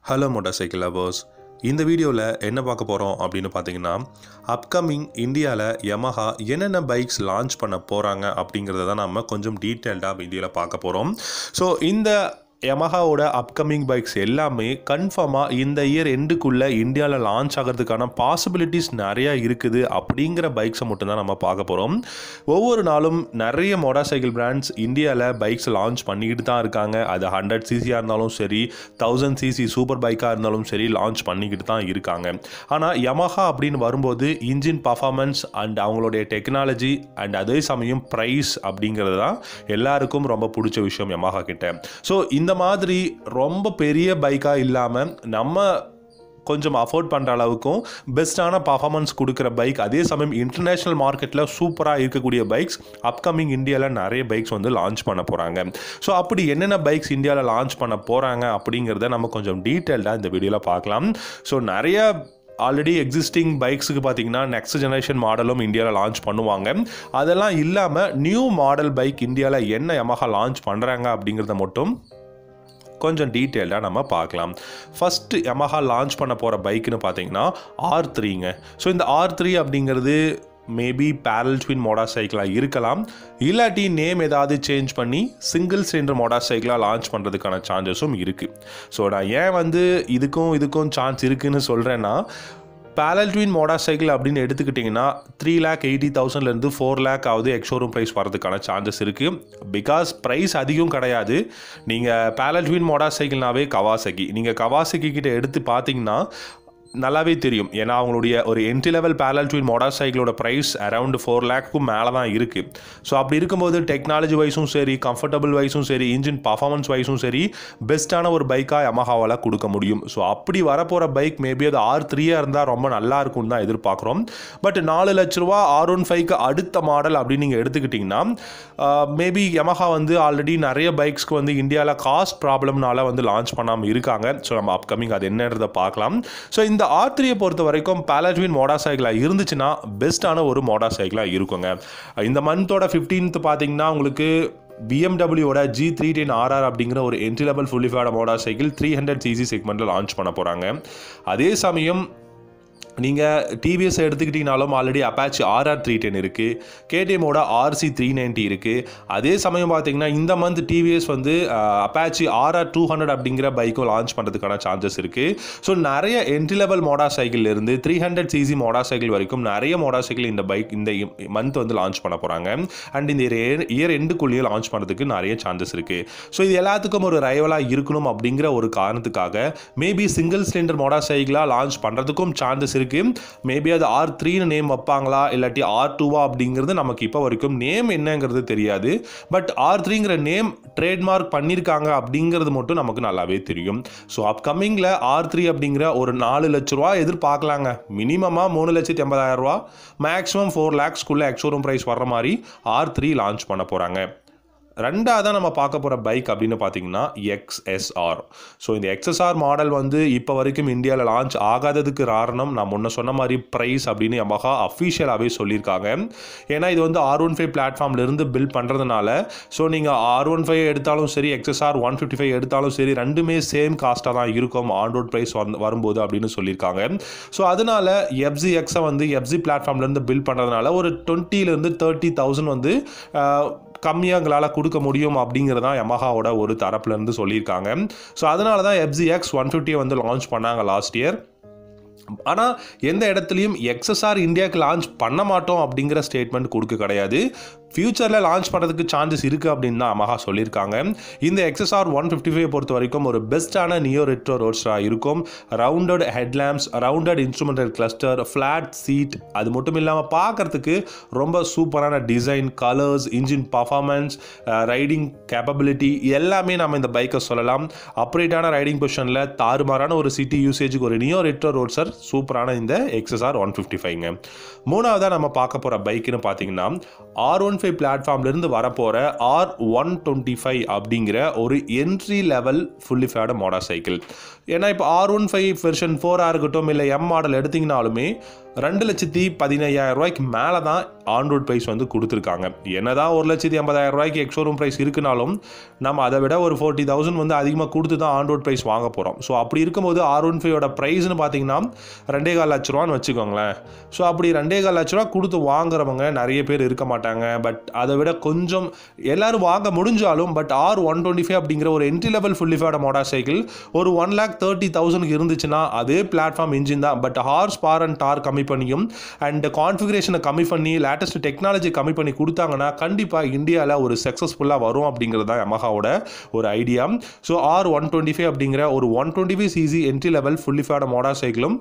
hello motor cycle lovers இந்த வீடியோவில் என்ன பார்க்க போகிறோம் அப்படின்னு பார்த்தீங்கன்னா அப்கமிங் இந்தியாவில் Yamaha என்னென்ன பைக்ஸ் லான்ச் பண்ண போகிறாங்க அப்படிங்கிறத தான் நம்ம கொஞ்சம் டீட்டெயில்டாக வீடியோவில் பார்க்க போகிறோம் ஸோ இந்த Yamahaவோட அப்கமிங் பைக்ஸ் எல்லாமே கன்ஃபார்மாக இந்த இயர் எண்டுக்குள்ளே இந்தியாவில் லான்ச் ஆகிறதுக்கான பாசிபிலிட்டிஸ் நிறையா இருக்குது அப்படிங்கிற பைக்ஸை மட்டும்தான் நம்ம பார்க்க போகிறோம் ஒவ்வொரு நாளும் நிறைய மோட்டார் சைக்கிள் பிராண்ட்ஸ் இந்தியாவில் பைக்ஸ் லான்ச் பண்ணிக்கிட்டு தான் இருக்காங்க அது ஹண்ட்ரட் சிசியாக இருந்தாலும் சரி தௌசண்ட் சிசி சூப்பர் பைக்காக இருந்தாலும் சரி லான்ச் பண்ணிக்கிட்டு தான் இருக்காங்க ஆனால் Yamaha அப்படின்னு வரும்போது இன்ஜின் பர்ஃபார்மன்ஸ் அண்ட் அவங்களுடைய டெக்னாலஜி அண்ட் அதே சமயம் ப்ரைஸ் அப்படிங்கிறது தான் எல்லாருக்கும் ரொம்ப பிடிச்ச விஷயம் Yamaha கிட்ட ஸோ இந்த மாதிரி ரொம்ப பெரிய பைக்காக இல்லாமல் நம்ம கொஞ்சம் அஃபோர்ட் பண்ணுற அளவுக்கும் பெஸ்ட்டான பர்ஃபார்மன்ஸ் கொடுக்குற பைக் அதே சமயம் இன்டர்நேஷ்னல் மார்க்கெட்டில் சூப்பராக இருக்கக்கூடிய பைக்ஸ் அப்கமிங் இந்தியாவில் நிறைய பைக்ஸ் வந்து லான்ச் பண்ண போகிறாங்க ஸோ அப்படி என்னென்ன பைக்ஸ் இந்தியாவில் லான்ச் பண்ண போகிறாங்க அப்படிங்கிறத நம்ம கொஞ்சம் டீட்டெயில்டாக இந்த வீடியோவில் பார்க்கலாம் ஸோ நிறைய ஆல்ரெடி எக்ஸிஸ்டிங் பைக்ஸுக்கு பார்த்தீங்கன்னா நெக்ஸ்ட் ஜெனரேஷன் மாடலும் இந்தியாவில் லான்ச் பண்ணுவாங்க அதெல்லாம் இல்லாமல் நியூ மாடல் பைக் இந்தியாவில் என்ன Yamaha லான்ச் பண்ணுறாங்க அப்படிங்கிறத மட்டும் கொஞ்சம் டீட்டெயில்டாக நம்ம பார்க்கலாம் ஃபஸ்ட்டு Yamaha லான்ச் பண்ண போகிற பைக்குன்னு பார்த்தீங்கன்னா ஆர் த்ரீங்க ஸோ இந்த ஆர் த்ரீ அப்படிங்கிறது மேபி பேரல் ட்வின் மோட்டார் சைக்கிளாக இருக்கலாம் இல்லாட்டி நேம் ஏதாவது சேஞ்ச் பண்ணி சிங்கிள் சிலிண்டர் மோட்டார் சைக்கிளாக லான்ச் பண்ணுறதுக்கான சான்சஸும் இருக்குது ஸோ நான் ஏன் வந்து இதுக்கும் இதுக்கும் சான்ஸ் இருக்குன்னு சொல்கிறேன்னா பேரல் ட்வின் மோட்டார் சைக்கிள் அப்படின்னு எடுத்துக்கிட்டிங்கன்னா த்ரீ லேக் எயிட்டி தௌசண்ட்லேருந்து ஃபோர் லேக் ஆகுது எக்ஷோரூம் ப்ரைஸ் வரதுக்கான சான்சஸ் இருக்குது பிகாஸ் ப்ரைஸ் அதிகம் கிடையாது நீங்கள் பேரல் ட்வின் மோட்டார் சைக்கிள்னாவே கவாசகி நீங்கள் கவாசகி கிட்ட எடுத்து பார்த்தீங்கன்னா நல்லாவே தெரியும் ஏன்னா அவங்களுடைய ஒரு entry level parallel twin motor சைக்கிளோட ப்ரைஸ் அரவுண்ட் ஃபோர் லேக்கும் மேலே தான் இருக்குது ஸோ அப்படி இருக்கும்போது டெக்னாலஜி வைஸும் சரி கம்ஃபர்டபுள் வைஸும் சரி இன்ஜின் பர்ஃபார்மன்ஸ் வைஸும் சரி பெஸ்ட்டான ஒரு பைக்காக Yamahaவால் கொடுக்க முடியும் ஸோ அப்படி வரப்போகிற பைக் மேபி அது ஆர் த்ரீயாக இருந்தால் ரொம்ப நல்லா இருக்கும்னு தான் எதிர்பார்க்குறோம் பட் நாலு லட்ச ரூபா ஆர் ஒன் ஃபைவ்க்கு அடுத்த மாடல் அப்படின்னு நீங்கள் எடுத்துக்கிட்டிங்கன்னா மேபி Yamaha வந்து ஆல்ரெடி நிறைய பைக்ஸ்க்கு வந்து இந்தியாவில் காஸ்ட் ப்ராப்ளம்னால வந்து லான்ச் பண்ணாமல் இருக்காங்க ஸோ நம்ம அப்கமிங் அது என்னன்றதை பார்க்கலாம் ஸோ இந்த ஆர் த்ரீயை பொறுத்த வரைக்கும் பேலட்வின் மோட்டார் சைக்கிளாக இருந்துச்சுன்னா பெஸ்ட்டான ஒரு மோட்டார் சைக்கிளாக இருக்குங்க இந்த மந்தோட ஃபிஃப்டீன்த் பார்த்தீங்கன்னா உங்களுக்கு பிஎம்டபிள்யூட ஜி த்ரீ டென் ஆர்ஆர் அப்படிங்கிற ஒரு entry level fully faired motorcycle three hundred CC செக்மெண்ட்டில் லான்ச் பண்ண போகிறாங்க அதே சமயம் நீங்கள் டிவிஎஸ் எடுத்துக்கிட்டிங்கனாலும் already Apache RR three ten இருக்குது கேடிஎம்மோட ஆர்சி த்ரீ நைன்ட்டி இருக்குது அதே சமயம் பார்த்தீங்கன்னா இந்த மந்த் டிவிஎஸ் வந்து அப்பாச்சி ஆர்ஆர் டூ ஹண்ட்ரட் அப்படிங்கிற பைக்கும் லான்ச் பண்ணுறதுக்கான சான்சஸ் இருக்குது ஸோ நிறைய என்ட்ரி லெவல் மோட்டார் சைக்கிள் இருந்து three hundred CC motorcycle வரைக்கும் நிறைய மோட்டார் சைக்கிள் இந்த பைக் இந்த மந்த் வந்து லான்ச் பண்ண போகிறாங்க அண்ட் இந்த இயர் எண்டுக்குள்ளேயே லான்ச் பண்ணுறதுக்கு நிறைய சான்சஸ் இருக்குது ஸோ இது எல்லாத்துக்கும் ஒரு ரைவலாக இருக்கணும் அப்படிங்கிற ஒரு காரணத்துக்காக மேபி சிங்கிள் சிலிண்டர் மோட்டார் சைக்கிளாக லான்ச் பண்ணுறதுக்கும் சான்சஸ் இருக்குது மேபி அது ஆர் த்ரீன்னு நேம் வைப்பாங்களா இல்லாட்டி ஆர் டூவா அப்படிங்கிறது நமக்கு இப்போ வரைக்கும் நேம் என்னங்கிறது தெரியாது பட் ஆர் த்ரீங்கிற நேம் ட்ரேட்மார்க் பண்ணியிருக்காங்க அப்படிங்கிறது மட்டும் நமக்கு நல்லாவே தெரியும் ஸோ அப்கமிங்கில் ஆர் த்ரீ அப்படிங்கிற ஒரு நாலு லட்ச ரூபா எதிர்பார்க்கலாங்க மினிமமாக மூணு லட்சத்தி எண்பதாயிரம் ரூபா மேக்ஸிமம் ஃபோர் லேக்ஸ்க்குள்ளே எக்ஷோரூம் ப்ரைஸ் வர்ற மாதிரி ஆர் த்ரீ லான்ச் பண்ண போகிறாங்க ரெண்டாவதாக நம்ம பார்க்க போகிற பைக் அப்படின்னு பார்த்தீங்கன்னா எக்ஸ்எஸ்ஆர் ஸோ இந்த எக்ஸ்எஸ்ஆர் மாடல் வந்து இப்போ வரைக்கும் இந்தியாவில் லான்ச் ஆகாததுக்கு காரணம் நான் முன்ன சொன்ன மாதிரி ப்ரைஸ் அப்படின்னு Yamaha அஃபிஷியலாகவே சொல்லியிருக்காங்க ஏன்னா இது வந்து ஆர் ஒன் ஃபைவ் பிளாட்ஃபார்ம்லேருந்து பில்ட் பண்ணுறதுனால ஸோ நீங்கள் ஆர் ஒன் ஃபைவ் எடுத்தாலும் சரி எக்ஸ்எஸ்ஆர் ஒன் ஃபிஃப்டி ஃபைவ் எடுத்தாலும் சரி ரெண்டுமே சேம் காஸ்ட்டாக தான் இருக்கும் ஆன் ரோட் ப்ரைஸ் வந்து வரும்போது அப்படின்னு சொல்லியிருக்காங்க ஸோ அதனால எஃப்ஜி எக்ஸை வந்து எஃப்ஜி பிளாட்ஃபார்ம்லேருந்து பில்ட் பண்ணுறதுனால ஒரு டுவெண்ட்டிலேருந்து தேர்ட்டி தௌசண்ட் வந்து கம்மியாக எங்களால் கொடுக்க முடியும் அப்படிங்கிறதான் Yamahaவோட ஒரு தரப்புலேருந்து சொல்லியிருக்காங்க ஸோ அதனால தான் எஃப்ஜி எக்ஸ் ஒன் ஃபிஃப்டியை வந்து லான்ச் பண்ணாங்க லாஸ்ட் இயர் ஆனால் எந்த இடத்துலையும் எக்ஸ்எஸ்ஆர் இந்தியாவுக்கு லான்ச் பண்ண மாட்டோம் அப்படிங்கிற ஸ்டேட்மெண்ட் கொடுக்க கிடையாது ஃப்யூச்சரில் லான்ச் பண்ணுறதுக்கு சான்சஸ் இருக்குது அப்படின்னு தான் அமஹா சொல்லியிருக்காங்க இந்த எக்ஸ்எஸ்ஆர் ஒன் ஃபிஃப்டி ஃபைவ் பொறுத்த வரைக்கும் ஒரு பெஸ்ட்டான நியோ ரெட்ரோ ரோட்ஸ்டாக இருக்கும் rounded headlamps rounded instrumental cluster flat seat அது மட்டும் இல்லாமல் பார்க்குறதுக்கு ரொம்ப சூப்பரான design colours engine performance riding capability எல்லாமே நம்ம இந்த பைக்கை சொல்லலாம் அப்ரேட்டான ரைடிங் பொசிஷனில் தாறுமாறான ஒரு சிட்டி யூசேஜுக்கு ஒரு நியோ ரெட்ரோ ரோட்ஸர் சூப்பரான இந்த எக்ஸ்எஸ்ஆர் ஒன் ஃபிஃப்டி ஃபைவ்ங்க மூணாவதாக நம்ம பார்க்க போகிற பைக்குன்னு பார்த்தீங்கன்னா ஆர் ஒன் ஃபைவ் பிளாட்ஃபார்ம்லேருந்து வரப்போகிற ஆர் ஒன் டுவெண்ட்டி ஃபைவ் அப்படிங்கிற ஒரு entry level fully faired motorcycle ஏன்னா இப்போ ஆர் ஒன் ஃபைவ் வெர்ஷன் ஃபோராக இருக்கட்டும் இல்லை எம் மாடல் எடுத்திங்கனாலுமே ரெண்டு லட்சத்தி பதினையாயிரம் ரூபாய்க்கு மேலே தான் ஆன் ரோட் ப்ரைஸ் வந்து கொடுத்துருக்காங்க என்னதான் ஒரு லட்சத்தி ஐம்பதாயிரம் ரூபாய்க்கு எக்ஸோரூம் ப்ரைஸ் இருக்குனாலும் நம்ம அதை விட ஒரு ஃபோர்ட்டி தௌசண்ட் வந்து அதிகமாக கொடுத்து தான் ஆன் ரோட் ப்ரைஸ் வாங்க போகிறோம் ஸோ அப்படி இருக்கும்போது ஆர் ஒன் ஃபைவோட ப்ரைஸ்னு பார்த்தீங்கன்னா ரெண்டே கால் லட்ச ரூபான்னு வச்சுக்கோங்களேன் ஸோ அப்படி ரெண்டே கால் லட்ச ரூபா கொடுத்து வாங்குறவங்க நிறைய பேர் இருக்க மாட்டாங்க பட் அதை விட கொஞ்சம் எல்லாரும் வாங்க முடிஞ்சாலும் but R one twenty five அப்படிங்கிற ஒரு entry level fully faired motorcycle ஒரு ஒன் லேக் தேர்ட்டி தௌசண்ட்க்கு இருந்துச்சுன்னா அதே பிளாட்ஃபார்ம் இன்ஜின் தான் but horsepower and torque கம்மி பண்ணியும் அண்ட் கான்ஃபிகரேஷனை கம்மி பண்ணி லேட்டஸ்ட் டெக்னாலஜி கம்மி பண்ணி கொடுத்தாங்கன்னா கண்டிப்பாக இந்தியாவில் ஒரு சக்ஸஸ்ஃபுல்லாக வரும் அப்படிங்கிறது தான் யமஹாவோட ஒரு idea so R one twenty five அப்படிங்கிற ஒரு one twenty five CC entry level fully faired motor சைக்கிளும்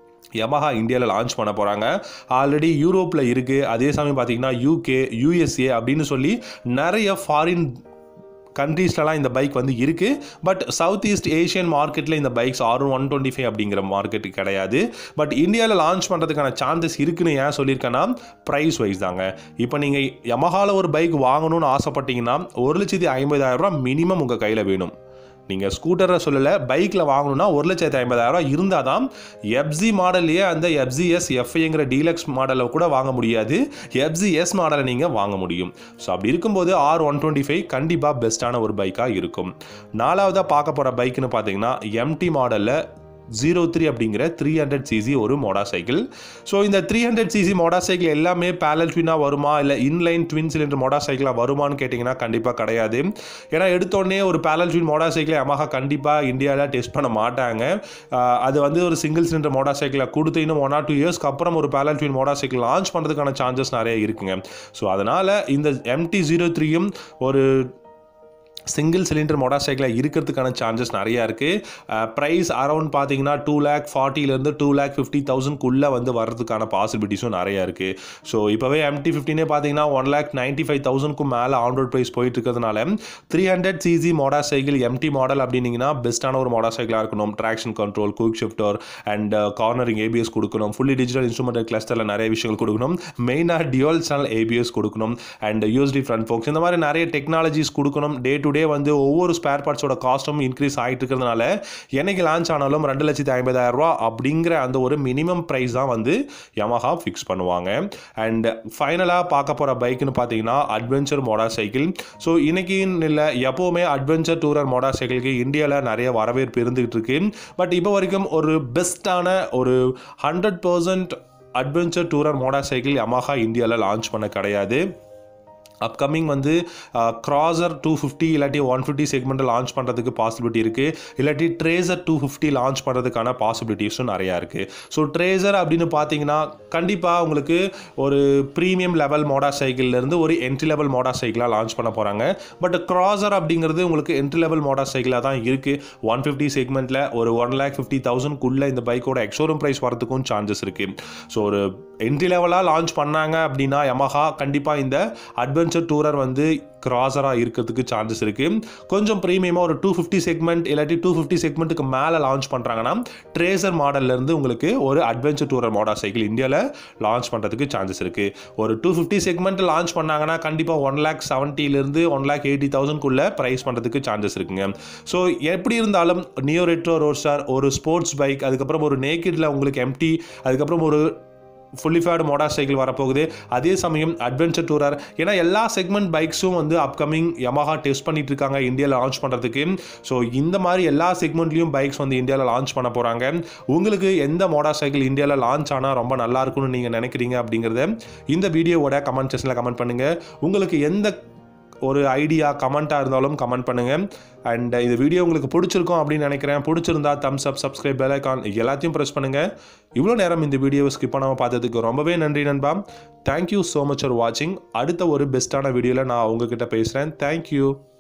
யமஹா இந்தியாவில் லான்ச் பண்ண போகிறாங்க ஆல்ரெடி யூரோப்பில் இருக்குது அதே சமயம் பார்த்தீங்கன்னா யூகே யூஎஸ்ஏ அப்படின்னு சொல்லி நிறைய ஃபாரின் கண்ட்ரீஸ்லலாம் இந்த பைக் வந்து இருக்குது பட் சவுத் ஈஸ்ட் ஏஷியன் மார்க்கெட்டில் இந்த bikes R one twenty five அப்படிங்கிற மார்க்கெட்டு கிடையாது பட் இந்தியாவில் லான்ச் பண்ணுறதுக்கான சான்சஸ் இருக்குன்னு ஏன் சொல்லியிருக்கேன்னா ப்ரைஸ் வைஸ் தாங்க இப்போ நீங்கள் யமஹாவில் ஒரு பைக் வாங்கணும்னு ஆசைப்பட்டீங்கன்னா ஒரு லட்சத்தி ஐம்பதாயிரம் ரூபா மினிமம் உங்கள் கையில் வேணும் நீங்கள் ஸ்கூட்டரை சொல்லலை பைக்கில் வாங்கணும்னா ஒரு லட்சத்தி ஐம்பதாயிரம் இருந்தால் தான் எஃப்ஜி மாடல்லையே அந்த எஃப்ஜிஎஸ் எஃப்ஐங்கிற டீலக்ஸ் மாடலில் கூட வாங்க முடியாது எஃப்ஜிஎஸ் மாடலை நீங்கள் வாங்க முடியும் ஸோ அப்படி இருக்கும்போது ஆர் ஒன் டுவெண்ட்டி ஃபைவ் கண்டிப்பாக பெஸ்ட்டான ஒரு பைக்காக இருக்கும் நாலாவதாக பார்க்க போகிற பைக்குன்னு பார்த்தீங்கன்னா எம்டி மாடலில் ஜீரோ த்ரீ அப்படிங்கிற த்ரீ ஹண்ட்ரட் சிசி ஒரு மோட்டார் சைக்கிள் ஸோ இந்த three hundred CC motorcycle எல்லாமே பேரல் ட்வினாக வருமா இல்லை இன்லைன் ட்வின் சிலிண்டர் மோட்டார் சைக்கிளாக வருமான்னு கேட்டிங்கன்னா கண்டிப்பாக கிடையாது ஏன்னா எடுத்தோடனே ஒரு பேரல் ட்வின் மோட்டார் சைக்கிளை Yamaha கண்டிப்பாக இந்தியாவில் டெஸ்ட் பண்ண மாட்டாங்க ஆஹ் அது வந்து ஒரு சிங்கிள் சிலிண்டர் மோட்டார் சைக்கிளை கொடுத்து இன்னும் ஒன் ஆர் டூ இயர்ஸ்க்கு அப்புறம் ஒரு parallel twin motorcycle launch பண்ணுறதுக்கான சான்சஸ் நிறைய இருக்குங்க ஸோ அதனால் இந்த எம்டி ஜீரோ த்ரீயும் ஒரு சிங்கிள் சிலிண்டர் மோட்டார் சைக்கிளாக இருக்கிறதுக்கான சான்சஸ் நிறையா இருக்குது ப்ரைஸ் அரௌண்ட் பார்த்தீங்கன்னா டூ லேக் ஃபார்ட்டிலேருந்து டூ லேக் ஃபிஃப்டி தௌசண்ட்குள்ளே வந்து வர்றதுக்கான பாசிபிலிட்டிஸும் நிறையா இருக்குது ஸோ இப்போவே எம்டி ஃபிஃப்டினே பார்த்தீங்கன்னா ஒன் லேக் நைன்ட்டி ஃபைவ் தௌசண்ட்க்கும் மேலே ஆன் ரோட் ப்ரைஸ் போயிட்டு இருக்கிறதுனால three hundred CC motorcycle MT model அப்படின்னீங்கன்னா பெஸ்ட்டான ஒரு மோட்டார் சைக்கிளாக இருக்கணும் traction control quick shifter and cornering ABS கொடுக்கணும் ஃபுல்லி டிஜிட்டல் இன்ஸ்ட்ருமெண்டல் கிளஸ்டரில் நிறைய விஷயங்கள் கொடுக்கணும் மெயினாக டியூல் சேனல் ஏபிஎஸ் கொடுக்கணும் அண்ட் யூஎஸ்டி ஃப்ரண்ட் ஃபோக்ஸ் இந்த மாதிரி நிறைய டெக்னாலஜிஸ் கொடுக்கணும் டே டு டே வந்து ஒவ்வொரு ஸ்பேர் பார்ட்ஸோட காஸ்ட்டும் இன்க்ரீஸ் ஆகிட்டு இருக்கிறதுனால என்னைக்கு லான்ச் ஆனாலும் ரெண்டு லட்சத்தி ஐம்பதாயிரம் ரூபா அப்படிங்கிற அந்த ஒரு மினிமம் ப்ரைஸ் தான் வந்து Yamaha ஃபிக்ஸ் பண்ணுவாங்க அண்ட் ஃபைனலாக பார்க்க போகிற பைக்குன்னு பார்த்தீங்கன்னா அட்வென்ச்சர் மோட்டார் சைக்கிள் ஸோ இன்னைக்குன்னு இல்லை எப்போவுமே அட்வென்ச்சர் டூரர் மோட்டார் சைக்கிளுக்கு இந்தியாவில் நிறைய வரவேற்பு இருந்துகிட்டு இருக்கு பட் இப்போ வரைக்கும் ஒரு பெஸ்ட்டான ஒரு hundred percent adventure tourer motorcycle Yamaha இந்தியாவில் லான்ச் பண்ண கிடையாது அப்கமிங் வந்து க்ராசர் டூ ஃபிஃப்டி இல்லாட்டி ஒன் ஃபிஃப்டி செக்மெண்ட்டை லான்ச் பண்ணுறதுக்கு பாசிபிலிட்டி இருக்குது இல்லாட்டி ட்ரேசர் டூ ஃபிஃப்டி லான்ச் பண்ணுறதுக்கான பாசிபிலிட்டிஸும் நிறையா இருக்குது ஸோ ட்ரேசர் அப்படின்னு பார்த்தீங்கன்னா கண்டிப்பாக உங்களுக்கு ஒரு ப்ரீமியம் லெவல் மோட்டார் சைக்கிள்லேருந்து ஒரு என்ட்ரி லெவல் மோட்டார் சைக்கிளாக லான்ச் பண்ண போகிறாங்க பட் க்ராசர் அப்படிங்கிறது உங்களுக்கு என்ட்ரி லெவல் மோட்டார் சைக்கிளாக தான் இருக்குது ஒன் ஃபிஃப்டி செக்மெண்ட்டில் ஒரு ஒன் லேக் ஃபிஃப்டி தௌசண்ட்குள்ளே இந்த பைக்கோட எக்ஸோரூம் ப்ரைஸ் வரதுக்கும் சான்சஸ் இருக்குது ஸோ ஒரு என்ட்ரி லெவலாக லான்ச் பண்ணாங்க அப்படின்னா Yamaha கண்டிப்பாக இந்த அட்வென்ச்சர் டூரர் வந்து கிராசராக இருக்கிறதுக்கு சான்சஸ் இருக்குது கொஞ்சம் ப்ரீமியமாக ஒரு டூ ஃபிஃப்டி செக்மெண்ட் இல்லாட்டி டூ ஃபிஃப்டி செக்மெண்ட்டுக்கு மேலே லான்ச் பண்ணுறாங்கன்னா ட்ரேசர் மாடல்லேருந்து உங்களுக்கு ஒரு அட்வென்ச்சர் டூரர் மோட்டார் சைக்கிள் இந்தியாவில் லான்ச் பண்ணுறதுக்கு சான்சஸ் இருக்குது ஒரு டூ ஃபிஃப்டி செக்மெண்ட் லான்ச் பண்ணாங்கன்னா கண்டிப்பாக ஒன் லேக் செவன்ட்டிலேருந்து ஒன் லேக் எயிட்டி தௌசண்ட்குள்ளே ப்ரைஸ் பண்ணுறதுக்கு சான்சஸ் இருக்குங்க ஸோ எப்படி இருந்தாலும் நியோ ரெட்ரோ ரோஸ்டார் ஒரு ஸ்போர்ட்ஸ் பைக் அதுக்கப்புறம் ஒரு நேக்கிடில் உங்களுக்கு எம்டி அதுக்கப்புறம் ஒரு ஃபுல்லி ஃபேடு மோட்டார் சைக்கிள் வரப்போகுது அதே சமயம் அட்வென்ச்சர் டூரர் ஏன்னா எல்லா செக்மெண்ட் பைக்ஸும் வந்து அப்கமிங் Yamaha டெஸ்ட் பண்ணிட்டு இருக்காங்க இந்தியாவில் லான்ச் பண்ணுறதுக்கு ஸோ இந்த மாதிரி எல்லா செக்மெண்ட்லையும் பைக்ஸ் வந்து இந்தியாவில் லான்ச் பண்ண போகிறாங்க உங்களுக்கு எந்த மோட்டார் சைக்கிள் இந்தியாவில் லான்ச் ஆனால் ரொம்ப நல்லா இருக்கும்னு நீங்கள் நினைக்கிறீங்க அப்படிங்கிறத இந்த வீடியோவோட கமெண்ட் செக்ஷனில் கமெண்ட் பண்ணுங்கள் உங்களுக்கு எந்த ஒரு ஐடியா கமெண்ட்டாக இருந்தாலும் கமெண்ட் பண்ணுங்கள் அண்ட் இந்த வீடியோ உங்களுக்கு பிடிச்சிருக்கும் அப்படின்னு நினைக்கிறேன் பிடிச்சிருந்தா thumbs up subscribe bell icon எல்லாத்தையும் ப்ரெஸ் பண்ணுங்கள் இவ்வளோ நேரம் இந்த வீடியோவை ஸ்கிப் பண்ணாமல் பார்த்ததுக்கு ரொம்பவே நன்றி நண்பா தேங்க்யூ ஸோ மச் ஃபார் வாட்சிங் அடுத்த ஒரு பெஸ்ட்டான வீடியோவில் நான் உங்ககிட்ட பேசுகிறேன் தேங்க்யூ